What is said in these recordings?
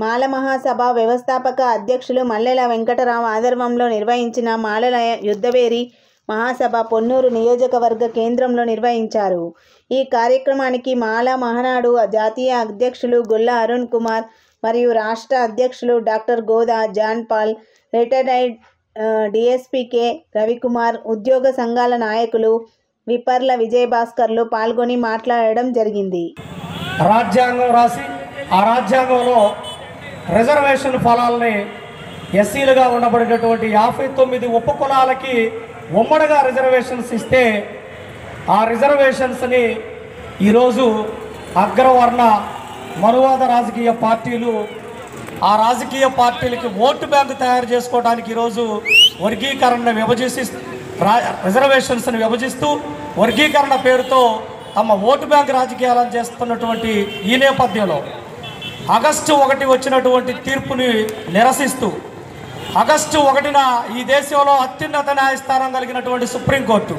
మాల మహాసభ వ్యవస్థాపక అధ్యక్షులు మల్లెల వెంకటరావు ఆధ్వర్యంలో నిర్వహించిన మాలల యుద్ధవేరి మహాసభ పొన్నూరు నియోజకవర్గ కేంద్రంలో నిర్వహించారు ఈ కార్యక్రమానికి మాల మహానాడు జాతీయ అధ్యక్షులు గొల్ల అరుణ్ కుమార్ మరియు రాష్ట్ర అధ్యక్షులు doctor Goda John Paul retired డిఎస్పీకే రవికుమార్ ఉద్యోగ సంఘాల నాయకులు విపర్ల విజయభాస్కర్లు పాల్గొని మాట్లాడడం జరిగింది రాజ్యాంగం రాసి ఆ రాజ్యాంగంలో రిజర్వేషన్ ఫలాల్ని ఎస్సీలుగా ఉండబడినటువంటి యాభై తొమ్మిది ఉపకులాలకి ఉమ్మడిగా రిజర్వేషన్స్ ఇస్తే ఆ రిజర్వేషన్స్ని ఈరోజు అగ్రవర్ణ మనువాద రాజకీయ పార్టీలు ఆ రాజకీయ పార్టీలకి ఓటు బ్యాంకు తయారు చేసుకోవడానికి ఈరోజు వర్గీకరణను విభజిసి రా రిజర్వేషన్స్ని విభజిస్తూ వర్గీకరణ పేరుతో తమ ఓటు బ్యాంక్ రాజకీయాలను చేస్తున్నటువంటి ఈ నేపథ్యంలో ఆగస్టు ఒకటి వచ్చినటువంటి తీర్పుని నిరసిస్తూ ఆగస్టు ఒకటిన ఈ దేశంలో అత్యున్నత న్యాయస్థానం కలిగినటువంటి సుప్రీంకోర్టు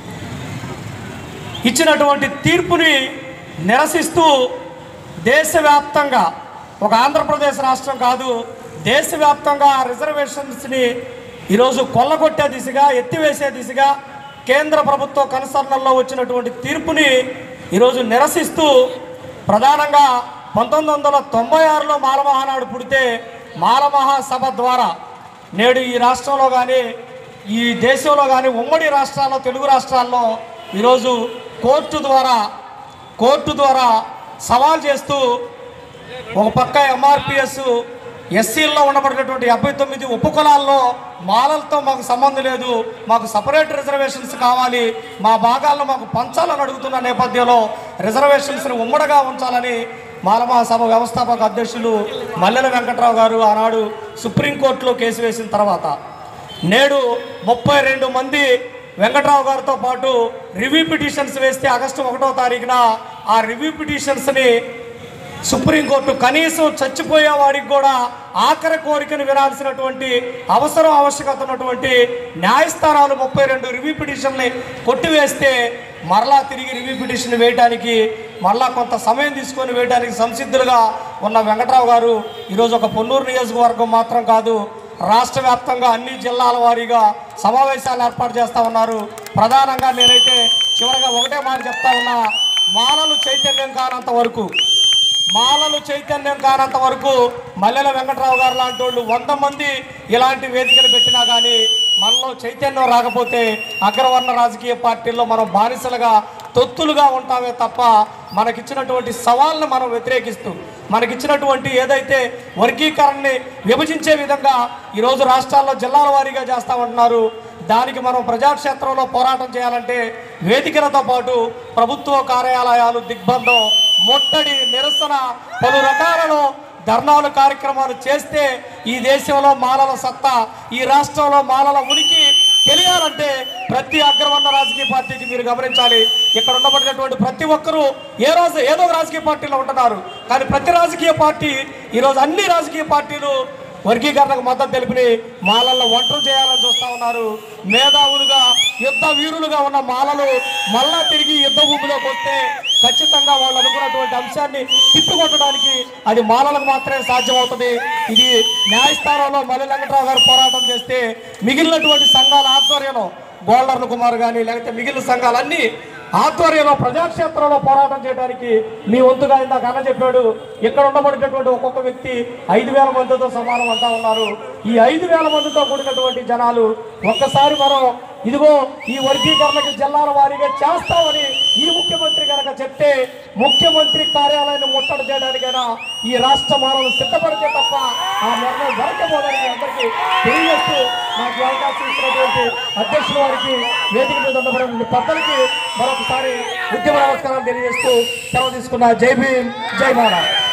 ఇచ్చినటువంటి తీర్పుని నిరసిస్తూ దేశవ్యాప్తంగా ఒక ఆంధ్రప్రదేశ్ రాష్ట్రం కాదు దేశవ్యాప్తంగా ఆ రిజర్వేషన్స్ని ఈరోజు కొల్లగొట్టే దిశగా ఎత్తివేసే దిశగా కేంద్ర ప్రభుత్వ కనుసరణలో వచ్చినటువంటి తీర్పుని ఈరోజు నిరసిస్తూ ప్రధానంగా పంతొమ్మిది వందల తొంభై ఆరులో మాలమహానాడు పుడితే మాలమహాసభ ద్వారా నేడు ఈ రాష్ట్రంలో కానీ ఈ దేశంలో కానీ ఉమ్మడి రాష్ట్రాల్లో తెలుగు రాష్ట్రాల్లో ఈరోజు కోర్టు ద్వారా కోర్టు ద్వారా సవాల్ చేస్తూ ఒక పక్క ఎంఆర్పిఎస్ ఎస్సీల్లో ఉండబడినటువంటి డెబ్బై తొమ్మిది ఉపకులాల్లో మాలలతో మాకు సంబంధం లేదు మాకు సపరేట్ రిజర్వేషన్స్ కావాలి మా భాగాలను మాకు పంచాలని అడుగుతున్న నేపథ్యంలో రిజర్వేషన్స్ని ఉమ్మడిగా ఉంచాలని మాలమహాసభ వ్యవస్థాపక అధ్యక్షులు మల్లెల వెంకట్రావు గారు ఆనాడు సుప్రీంకోర్టులో కేసు వేసిన తర్వాత నేడు ముప్పై రెండు మంది వెంకట్రావు గారితో పాటు రివ్యూ పిటిషన్స్ వేస్తే ఆగస్టు ఒకటో తారీఖున ఆ రివ్యూ పిటిషన్స్ని సుప్రీంకోర్టు కనీసం చచ్చిపోయే వాడికి కూడా ఆఖరి కోరికను వినాల్సినటువంటి అవసరం ఆవశ్యకత ఉన్నటువంటి న్యాయస్థానాలు ముప్పై రెండు రివ్యూ పిటిషన్ని కొట్టివేస్తే మరలా తిరిగి రివ్యూ పిటిషన్ వేయడానికి మరలా కొంత సమయం తీసుకొని వేయడానికి సంసిద్ధులుగా ఉన్న వెంకట్రావు గారు ఈరోజు ఒక పొన్నూరు నియోజకవర్గం మాత్రం కాదు రాష్ట్ర వ్యాప్తంగా అన్ని జిల్లాల వారీగా సమావేశాలు ఏర్పాటు చేస్తూ ఉన్నారు ప్రధానంగా నేనైతే చివరిగా ఒకటే మాట చెప్తా ఉన్నా మాలలు చైతన్యం కానంత వరకు మాలలు చైతన్యం కానంత వరకు మల్లెల వెంకట్రావు గారు లాంటి వాళ్ళు వంద మంది ఇలాంటి వేదికలు పెట్టినా కానీ మనలో చైతన్యం రాకపోతే అగ్రవర్ణ రాజకీయ పార్టీల్లో మనం బానిసలుగా తొత్తులుగా ఉంటామే తప్ప మనకిచ్చినటువంటి సవాళ్ళను మనం వ్యతిరేకిస్తూ మనకిచ్చినటువంటి ఏదైతే వర్గీకరణని విభజించే విధంగా ఈరోజు రాష్ట్రాల్లో జిల్లాల వారీగా చేస్తామంటున్నారు దానికి మనం ప్రజాక్షేత్రంలో పోరాటం చేయాలంటే వేదికలతో పాటు ప్రభుత్వ కార్యాలయాలు దిగ్బంధం ముట్టడి నిరసన పలు రకాలలో ధర్నాలు కార్యక్రమాలు చేస్తే ఈ దేశంలో మాలల సత్తా ఈ రాష్ట్రంలో మాలల ఉనికి తెలియాలంటే ప్రతి అగ్రవర్ణ రాజకీయ పార్టీకి మీరు గమనించాలి ఇక్కడ ఉండబడినటువంటి ప్రతి ఒక్కరూ ఏ రోజు ఏదో ఒక రాజకీయ పార్టీలో ఉంటున్నారు కానీ ప్రతి రాజకీయ పార్టీ ఈరోజు అన్ని రాజకీయ పార్టీలు వర్గీకరణకు మద్దతు తెలిపి మాలల్లో ఒంటరి చేయాలని చూస్తా ఉన్నారు మేధావులుగా యుద్ధ వీరులుగా ఉన్న మాలలు మళ్ళా తిరిగి యుద్ధ భూమిలోకి వస్తే ఖచ్చితంగా వాళ్ళు అనుకున్నటువంటి అంశాన్ని తిప్పికొట్టడానికి అది మాలలకు మాత్రమే సాధ్యమవుతుంది ఇది న్యాయస్థానంలో మల్లి వెంకట్రావు గారు పోరాటం చేస్తే మిగిలినటువంటి సంఘాల ఆధ్వర్యంలో గోల్డర్ల కుమార్ కానీ లేకపోతే మిగిలిన సంఘాలన్నీ ఆధ్వర్యంలో ప్రజాక్షేత్రంలో పోరాటం చేయడానికి మీ వంతుగా ఇందాక అన్న చెప్పాడు ఇక్కడ ఉండబడినటువంటి ఒక్కొక్క వ్యక్తి ఐదు వేల మందితో సమానం అంటా ఉన్నారు ఈ ఐదు వేల మందితో కూడినటువంటి జనాలు ఒక్కసారి మనం ఇదిగో ఈ వర్గీకరణకి జిల్లాల వారీగా చేస్తామని ఈ ముఖ్యమంత్రి కనుక చెప్తే ముఖ్యమంత్రి కార్యాలయాన్ని ముట్టడి చేయడానికైనా ఈ రాష్ట్ర మానవులు సిద్ధపడితే తప్ప ఆ నిర్ణయం జరగబోదని మీ అందరికీ తెలియజేస్తూ నాకు ఈ అవకాశం ఇచ్చినటువంటి అధ్యక్షుల వారికి వేదిక మీద ఉండబడిన పెద్దలకి మరొకసారి ఉద్యమ నమస్కారాలు తెలియజేస్తూ సెలవు తీసుకున్న జై భీమ్ జై మాలా